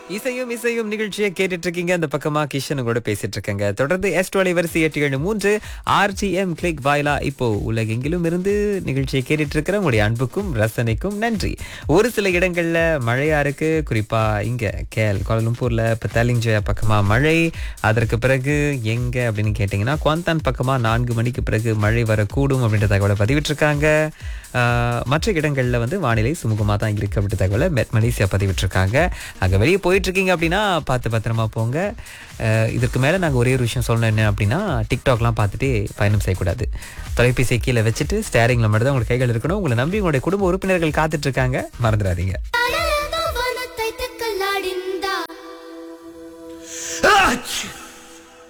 இசையும் இசையும் நிகழ்ச்சியை கேட்டுட்டு இருக்கீங்க அந்த பக்கமா கிஷன் கூட பேசிட்டு இருக்கேங்க தொடர்ந்து எஸ் டுவெல் வரிசை எட்டு ஏழு மூன்று ஆர்டிஎம் கிளிக் வாயிலா இப்போ உலகெங்கிலும் இருந்து நிகழ்ச்சியை கேட்டுட்டு இருக்கிற உங்களுடைய அன்புக்கும் ரசனைக்கும் நன்றி ஒரு சில இடங்கள்ல மழையா இருக்கு குறிப்பா இங்க கேல் கோலம்பூர்ல இப்ப தலிஞ்சயா பக்கமா மழை அதற்கு பிறகு எங்க அப்படின்னு கேட்டீங்கன்னா குவாந்தான் பக்கமா நான்கு மணிக்கு பிறகு மழை வரக்கூடும் அப்படின்ற தகவலை பதிவிட்டிருக்காங்க ஆஹ், மற்ற இடங்கள்ல வந்து வானிலை சுமூகமா தான் இருக்கு அப்படின்ற தகவலை மெட் மலேசியா பதிவிட்டிருக்காங்க அங்க வெளியே போயிட்டு இருக்கீங்க அப்படின்னா பார்த்து பத்திரமா போங்க ஆஹ், இதற்கு மேல நாங்க ஒரே ஒரு விஷயம் சொல்லணும் என்ன அப்படின்னா டிக்டாக்லாம் பார்த்துட்டு பயணம் செய்யக்கூடாது தொலைபேசியை கீழே வச்சுட்டு ஸ்டேரிங்ல மட்டும் தான் உங்க கைகள் இருக்கணும் உங்களை நம்பி உங்களுடைய குடும்ப உறுப்பினர்கள் காத்துட்டு இருக்காங்க மறந்துடாதீங்க